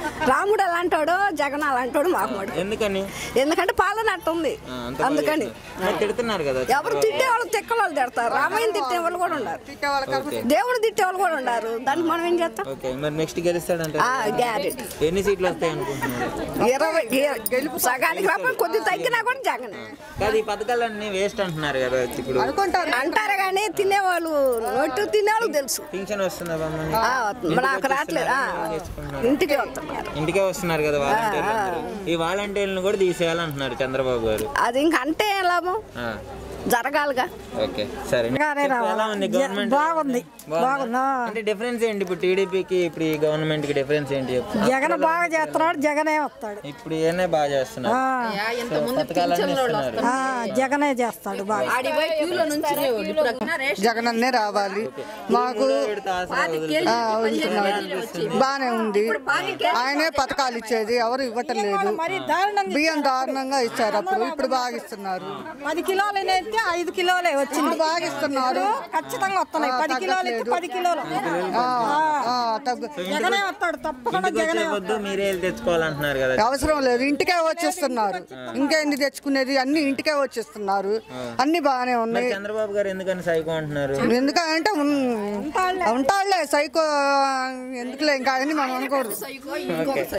రాముడు అలాంటోడు జగన్ అలాంటోడు మాకుమాడు ఎందుకని ఎందుకంటే పాలన అట్టుంది ఆ, అంత బాగా అందుకని చేస్తున్నారు. మరి తిడుతున్నారు కదా ఎవరు తిట్టే వాళ్ళు తిక్కల వాళ్ళు తిడతారు రామయ్య తిట్టే వాళ్ళు కూడా ఉన్నారు ఓకే దేవుడు తిట్టే వాళ్ళు కూడా ఉన్నారు దానికి మనం ఏం చేస్తాం ఓకే మరి నెక్స్ట్ గెలుస్తాడంట గ్యారెంటీ ఎన్ని సీట్లు వస్తాయి అనుకుంటున్నారు ఇరవై గెలుపు సగానికి రాకపోతే కొద్ది తగ్గినా కూడా జగన్ కాదు ఈ పథకాలన్నీ వేస్ట్ అంటున్నారు కదా ఇప్పుడు అంటారు కానీ తినేవాళ్ళు నోటు తినేవాళ్ళు తెలుసు పింఛన్ వస్తుందా బొమ్మని ఆ, నాకు రావట్లేదు ఆ, ఇంటికి వస్తున్నారు ఇంటికే వస్తున్నారు కదా వాలంటీర్లు అందరూ. ఈ వాలంటీర్లను కూడా తీసేయాలంటున్నారు చంద్రబాబు గారు అది ఇంక అంటే ఏం లాభం ఆ, జరగాలిగా ఓకే సరే చెప్పు, ఎలా ఉంది గవర్నమెంట్ బాగుంది. బాగుంది, ఆ. అంటే డిఫరెన్స్ ఏంటి ఇప్పుడు టీడీపీకి ఇప్పుడు ఈ గవర్నమెంట్ కి డిఫరెన్స్ ఏంటి చెప్పు జగన్ బాగా చేస్తున్నాడు జగనే వస్తాడు ఇప్పుడు ఏనే బాగా చేస్తున్నారు ఆ, సో పథకాలన్నీ ఇస్తున్నారు ఆ, జగనే చేస్తాడు బాగా జగనన్నే రావాలి మాకు పెడితే ఆసరా వదులుతారు. ఆ, వదులుతున్నాడు. బానే ఉంది ఆయనే పథకాలు ఇచ్చేది ఎవరు ఇవ్వటం లేదు మరి దారుణంగా బియ్యం దారుణంగా ఇచ్చారు అప్పుడు ఇప్పుడు బాగా ఇస్తున్నారు పది కిలోలు అయితే ఐదు కిలోలే వచ్చింది ఇప్పుడు బాగా ఇస్తున్నారు ఖచ్చితంగా వస్తున్నాయి ఆ, పది కిలోలు అయితే తగ్గట్లేదు. పది కిలోలు ఆ, ఆ, తగ్గు జగనే వస్తాడు తప్పకుండా ఇంటికి జగనే వచ్చే పొద్దు మీరే వెళ్ళి తెచ్చుకోవాలంటున్నారు కదా అవసరం లేదు ఇంటికే వచ్చేస్తున్నారు ఇంకేంది తెచ్చుకునేది అన్ని ఇంటికే వచ్చేస్తున్నారు అన్ని బాగానే మరి ఉన్నాయి చంద్రబాబు గారు ఎందుకని సైకో అంటున్నారు ఎందుకంటే ఉన్- ఉంటాడులే సైకో ఎందుకులే ఇంకా అని మనం అనుకోరు ఓకే